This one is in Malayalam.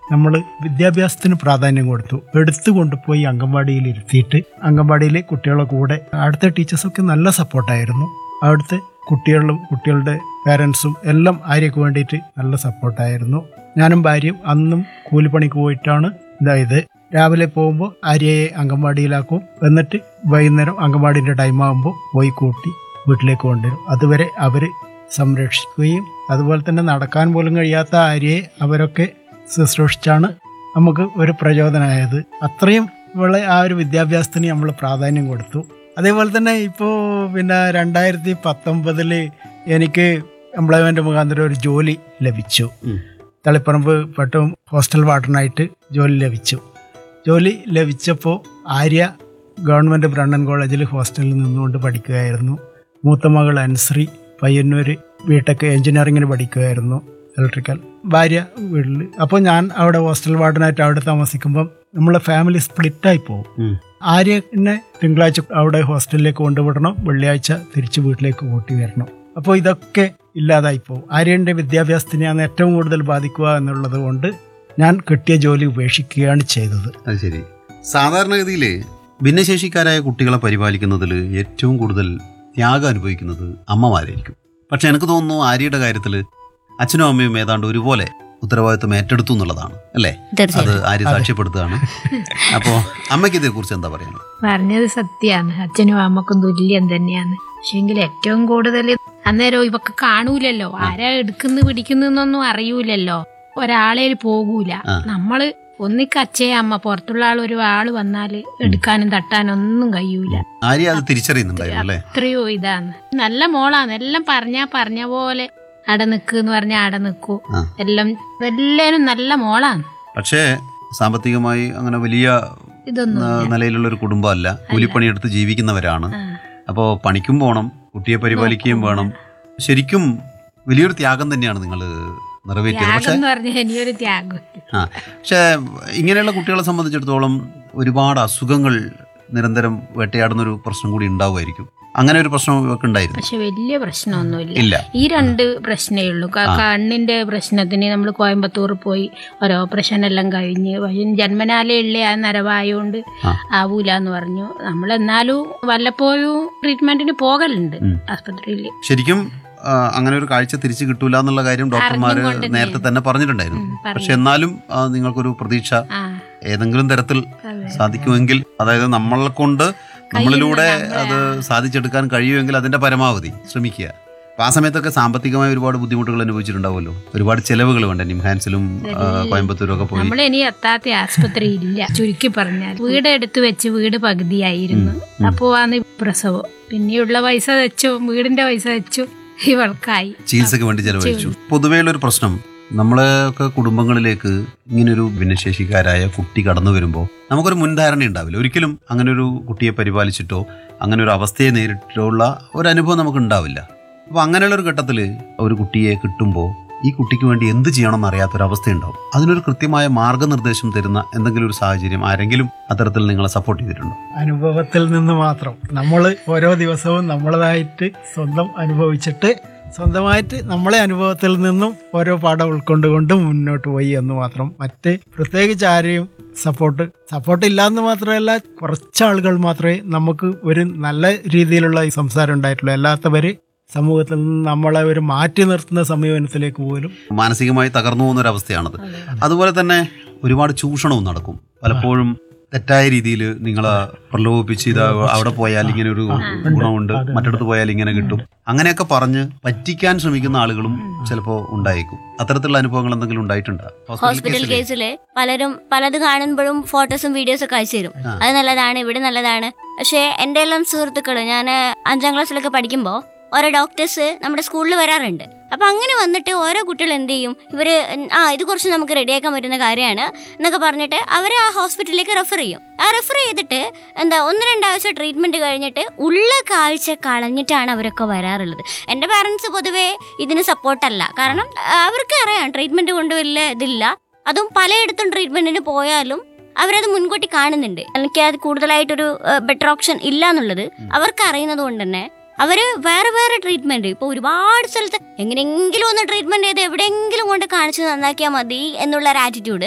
നമ്മൾ വിദ്യാഭ്യാസത്തിന് പ്രാധാന്യം കൊടുത്തു എടുത്തു കൊണ്ടുപോയി അംഗൻവാടിയിൽ ഇരുത്തിയിട്ട് അംഗൻവാടിയിലെ കുട്ടികളുടെ കൂടെ അവിടുത്തെ ടീച്ചേഴ്സൊക്കെ നല്ല സപ്പോർട്ടായിരുന്നു അവിടുത്തെ കുട്ടികളും കുട്ടികളുടെ പേരൻസും എല്ലാം ആര്യക്ക് വേണ്ടിയിട്ട് നല്ല സപ്പോർട്ടായിരുന്നു ഞാനും ഭാര്യയും അന്നും കൂലിപ്പണിക്ക് പോയിട്ടാണ് ഇതായത് രാവിലെ പോകുമ്പോൾ ആര്യയെ അംഗൻവാടിയിലാക്കും എന്നിട്ട് വൈകുന്നേരം അംഗൻവാടിൻ്റെ ടൈം ആകുമ്പോൾ പോയി കൂട്ടി വീട്ടിലേക്ക് കൊണ്ടുവരും അതുവരെ അവർ സംരക്ഷിക്കുകയും അതുപോലെ തന്നെ നടക്കാൻ പോലും കഴിയാത്ത ആര്യയെ അവരൊക്കെ ശുശ്രൂഷിച്ചാണ് നമുക്ക് ഒരു പ്രചോദനമായത് അത്രയും ഉള്ള ആ ഒരു വിദ്യാഭ്യാസത്തിന് നമ്മൾ പ്രാധാന്യം കൊടുത്തു അതേപോലെ തന്നെ ഇപ്പോൾ പിന്നെ രണ്ടായിരത്തി പത്തൊമ്പതില് എനിക്ക് എംപ്ലോയ്മെന്റ് മുഖാന്തരം ഒരു ജോലി ലഭിച്ചു ഉം. തളിപ്പറമ്പ് പട്ടും ഹോസ്റ്റൽ വാർഡനായിട്ട് ജോലി ലഭിച്ചു ജോലി ലഭിച്ചപ്പോൾ ആര്യ ഗവൺമെൻറ് ബ്രണ്ണൻ കോളേജിൽ ഹോസ്റ്റലിൽ നിന്നുകൊണ്ട് പഠിക്കുകയായിരുന്നു മൂത്ത മകൾ അൻശ്രീ പയ്യന്നൂർ ബിടെക് എഞ്ചിനീയറിങ്ങിന് പഠിക്കുകയായിരുന്നു ഇലക്ട്രിക്കൽ ഭാര്യ വീട്ടിൽ അപ്പോൾ ഞാൻ അവിടെ ഹോസ്റ്റൽ വാർഡനായിട്ട് അവിടെ താമസിക്കുമ്പം നമ്മളെ ഫാമിലി സ്പ്ലിറ്റായി പോകും ഉം. ആര്യനെ തിങ്കളാഴ്ച അവിടെ ഹോസ്റ്റലിലേക്ക് കൊണ്ടുവിടണം വെള്ളിയാഴ്ച തിരിച്ച് വീട്ടിലേക്ക് കൂട്ടി വരണം അപ്പോൾ ഇതൊക്കെ ഇല്ലാതായി പോകും ആര്യൻ്റെ വിദ്യാഭ്യാസത്തിനെയാണ് ഏറ്റവും കൂടുതൽ ബാധിക്കുക എന്നുള്ളത് കൊണ്ട് ഞാൻ കിട്ടിയ ജോലി ഉപേക്ഷിക്കുകയാണ് ചെയ്തത് അത് ശരി സാധാരണഗതിയിൽ ഭിന്നശേഷിക്കാരായ കുട്ടികളെ പരിപാലിക്കുന്നതിൽ ഏറ്റവും കൂടുതൽ ത്യാഗം അനുഭവിക്കുന്നത് അമ്മമാരായിരിക്കും പക്ഷെ എനിക്ക് തോന്നുന്നു ആര്യയുടെ കാര്യത്തിൽ അച്ഛനും അമ്മയും ഏതാണ്ട് ഒരുപോലെ ഉത്തരവാദിത്വം ഏറ്റെടുത്തു എന്നുള്ളതാണ് അല്ലേ അത് തീർച്ചയായും ആര്യ സാക്ഷ്യപ്പെടുത്തുകയാണ് അപ്പോൾ അമ്മയ്ക്ക് ഇതേക്കുറിച്ച് എന്താ പറയുന്നത് പറഞ്ഞത് സത്യാണ് അച്ഛനും അമ്മക്കും തുല്യം തന്നെയാണ് പക്ഷെങ്കിൽ ഏറ്റവും കൂടുതൽ അന്നേരം ഇവക്ക് കാണൂലല്ലോ ആരാ എടുക്കുന്നു പിടിക്കുന്നൊന്നും അറിയൂലല്ലോ ഒരാളേൽ പോകൂല ആ. നമ്മള് ഒന്നിക്ക് അച്ഛയെ അമ്മ പുറത്തുള്ള ആൾ ഒരു ആള് വന്നാല് എടുക്കാനും തട്ടാനും ഒന്നും കഴിയൂല ആര്യ അത് തിരിച്ചറിയുന്നുണ്ടായിരുന്നു അല്ലേ എത്രയോ ഇതാണ് നല്ല മോളാണ് എല്ലാം പറഞ്ഞാ പറഞ്ഞ പോലെ അട നിക്ക് എന്ന് പറഞ്ഞാൽ അട നിക്കൂ ആ. എല്ലാം എല്ലാരും നല്ല മോളാണ് പക്ഷേ സാമ്പത്തികമായി അങ്ങനെ വലിയ ഇതൊന്നും ആ, നിലയിലുള്ള ഒരു കുടുംബമല്ല കൂലിപ്പണിയെടുത്ത് ജീവിക്കുന്നവരാണ് ആ. അപ്പോൾ പണിക്കും പോകണം കുട്ടിയെ പരിപാലിക്കുകയും വേണം ശരിക്കും വലിയൊരു ത്യാഗം തന്നെയാണ് നിങ്ങൾ നിറവേറ്റിയത് ത്യാഗം പക്ഷേ എന്ന് പറഞ്ഞാൽ ഇനിയൊരു ത്യാഗം ആ പക്ഷേ ഇങ്ങനെയുള്ള കുട്ടികളെ സംബന്ധിച്ചിടത്തോളം ഒരുപാട് അസുഖങ്ങൾ നിരന്തരം വേട്ടയാടുന്നൊരു പ്രശ്നം കൂടി ഉണ്ടാവുമായിരിക്കും അങ്ങനെ ഒരു പ്രശ്നം ഇവർക്ക് ഉണ്ടായിരുന്നു പക്ഷെ വലിയ പ്രശ്നമൊന്നുമില്ല ഇല്ല ഈ രണ്ട് പ്രശ്നമേ ഉള്ളൂ ക- കണ്ണിന്റെ പ്രശ്നത്തിന് നമ്മൾ കോയമ്പത്തൂർ പോയി ഒരു ഓപ്പറേഷൻ എല്ലാം കഴിഞ്ഞ് പക്ഷേ ജന്മനാലേ ഉള്ള ആ നരവായോണ്ട് ആ. ആവൂല എന്ന് പറഞ്ഞു നമ്മൾ എന്നാലും വല്ലപ്പോഴും ട്രീറ്റ്മെന്റിന് പോകലുണ്ട് ഉം. ആസ്പത്രിയിൽ ശരിക്കും ആ, അങ്ങനെ ഒരു കാഴ്ച തിരിച്ചു കിട്ടൂല എന്നുള്ള കാര്യം ഡോക്ടർമാർ അറിഞ്ഞുകൊണ്ട് നേരത്തെ തന്നെ പറഞ്ഞിട്ടുണ്ടായിരുന്നു ഉം, പറഞ്ഞു. പക്ഷെ എന്നാലും ആ, നിങ്ങൾക്കൊരു പ്രതീക്ഷ ആ ഏതെങ്കിലും തരത്തിൽ അതെ. സാധിക്കുമെങ്കിൽ അതായത് നമ്മളെ കൊണ്ട് നമ്മളിലൂടെ നമ്മളെ അത് സാധിച്ചെടുക്കാൻ കഴിയുമെങ്കിൽ അതിന്റെ പരമാവധി ശ്രമിക്കുക അപ്പൊ ആ സമയത്തൊക്കെ സാമ്പത്തികമായ ഒരുപാട് ബുദ്ധിമുട്ടുകൾ അനുഭവിച്ചിട്ടുണ്ടാവുമല്ലോ ഒരുപാട് ചെലവുകൾ വേണ്ട നിംഹാൻസിലും ആ, കോയമ്പത്തൂരും ഒക്കെ പോയി നമ്മൾ ഇനി എത്താത്ത ആസ്പത്രി ഇല്ല ചുരുക്കി പറഞ്ഞാൽ വീട് എടുത്തു വെച്ച് വീട് പകുതിയായിരുന്നു അപ്പോ ആണ് ഈ പ്രസവം പിന്നെയുള്ള പൈസ വെച്ചു വീടിന്റെ പൈസ വെച്ചു ഇവൾക്കായി ചികിത്സയ്ക്ക് വേണ്ടി ചെലവഴിച്ചു പൊതുവെയുള്ള ഒരു പ്രശ്നം നമ്മളെയൊക്കെ കുടുംബങ്ങളിലേക്ക് ഇങ്ങനൊരു ഭിന്നശേഷിക്കാരായ കുട്ടി കടന്നു വരുമ്പോൾ നമുക്കൊരു മുൻധാരണ ഉണ്ടാവില്ല ഒരിക്കലും അങ്ങനെ ഒരു കുട്ടിയെ പരിപാലിച്ചിട്ടോ അങ്ങനെ ഒരു അവസ്ഥയെ നേരിട്ടോ ഉള്ള ഒരു അനുഭവം നമുക്ക് ഉണ്ടാവില്ല അപ്പോൾ അങ്ങനെയുള്ള ഒരു ഘട്ടത്തിൽ ഒരു കുട്ടിയെ കിട്ടുമ്പോൾ ഈ കുട്ടിക്ക് വേണ്ടി എന്ത് ചെയ്യണം എന്നറിയാത്തൊരവസ്ഥയുണ്ടാവും അതിനൊരു കൃത്യമായ മാർഗനിർദ്ദേശം തരുന്ന എന്തെങ്കിലും ഒരു സാഹചര്യം ആരെങ്കിലും അത്തരത്തിൽ നിങ്ങളെ സപ്പോർട്ട് ചെയ്തിട്ടുണ്ടോ അനുഭവത്തിൽ നിന്ന് മാത്രം നമ്മൾ ഓരോ ദിവസവും നമ്മളതായിട്ട് സ്വന്തം അനുഭവിച്ചിട്ട് സ്വന്തമായിട്ട് നമ്മളെ അനുഭവത്തിൽ നിന്നും ഓരോ പാഠം ഉൾക്കൊണ്ടുകൊണ്ട് മുന്നോട്ട് പോയി എന്ന് മാത്രം മറ്റ് പ്രത്യേകിച്ച് ആരെയും സപ്പോർട്ട് സപ്പോർട്ട് ഇല്ലാന്ന് മാത്രമല്ല കുറച്ച് ആളുകൾ മാത്രമേ നമുക്ക് ഒരു നല്ല രീതിയിലുള്ള ഈ സംസാരം ഉണ്ടായിട്ടുള്ളൂ അല്ലാത്തവര് സമൂഹത്തിൽ നിന്ന് നമ്മളെ ഒരു മാറ്റി നിർത്തുന്ന സമീപനത്തിലേക്ക് പോലും മാനസികമായി തകർന്നു പോകുന്ന ഒരു അവസ്ഥയാണത് അതുപോലെ തന്നെ ഒരുപാട് ചൂഷണവും നടക്കും പലപ്പോഴും തെറ്റായ രീതിയിൽ നിങ്ങളെ പ്രലോഭിപ്പിച്ച് ഇത് അവിടെ പോയാൽ ഇങ്ങനെ ഒരു ഗുണമുണ്ട് മറ്റിടത്ത് പോയാൽ ഇങ്ങനെ കിട്ടും അങ്ങനെയൊക്കെ പറഞ്ഞ് പറ്റിക്കാൻ ശ്രമിക്കുന്ന ആളുകളും ചിലപ്പോൾ ഉണ്ടായേക്കും അത്തരത്തിലുള്ള അനുഭവങ്ങൾ എന്തെങ്കിലും ഉണ്ടായിട്ടുണ്ടോ ഹോസ്പിറ്റൽ കേസില് പലരും പലത് കാണുമ്പോഴും ഫോട്ടോസും വീഡിയോസും ഒക്കെ അയച്ചു തരും ആ. അത് നല്ലതാണ് ഇവിടെ നല്ലതാണ് പക്ഷേ എൻ്റെ എല്ലാം സുഹൃത്തുക്കള് ഞാൻ അഞ്ചാം ക്ലാസ്സിലൊക്കെ പഠിക്കുമ്പോൾ ഓരോ ഡോക്ടേഴ്സ് നമ്മുടെ സ്കൂളിൽ വരാറുണ്ട് അപ്പൊ അങ്ങനെ വന്നിട്ട് ഓരോ കുട്ടികൾ എന്ത് ചെയ്യും ഇവര് ആ ഇത് കുറച്ച് നമുക്ക് റെഡിയാക്കാൻ പറ്റുന്ന കാര്യമാണ് എന്നൊക്കെ പറഞ്ഞിട്ട് അവരെ ആ ഹോസ്പിറ്റലിലേക്ക് റെഫർ ചെയ്യും ആ റെഫർ ചെയ്തിട്ട് എന്താ ഒന്ന് രണ്ടാഴ്ച ട്രീറ്റ്മെന്റ് കഴിഞ്ഞിട്ട് ഉള്ള കാഴ്ച കളഞ്ഞിട്ടാണ് അവരൊക്കെ വരാറുള്ളത് എൻ്റെ പാരൻസ് പൊതുവേ ഇതിന് സപ്പോർട്ടല്ല കാരണം ആ, അവർക്ക് അറിയാം ട്രീറ്റ്മെന്റ് കൊണ്ട് വലിയ ഇതില്ല അതും പലയിടത്തും ട്രീറ്റ്മെന്റിന് പോയാലും അവരത് മുൻകൂട്ടി കാണുന്നുണ്ട് എനിക്ക് അത് കൂടുതലായിട്ടൊരു ബെറ്റർ ഓപ്ഷൻ ഇല്ല എന്നുള്ളത് അവർക്ക് അറിയുന്നത് കൊണ്ട് തന്നെ അവര് വേറെ വേറെ ട്രീറ്റ്മെന്റ് ഇപ്പൊ ഒരുപാട് സ്ഥലത്ത് എങ്ങനെയെങ്കിലും ഒന്ന് ട്രീറ്റ്മെന്റ് ചെയ്ത് എവിടെയെങ്കിലും കൊണ്ട് കാണിച്ച് നന്നാക്കിയാൽ മതി എന്നുള്ള ഒരു ആറ്റിറ്റ്യൂഡ്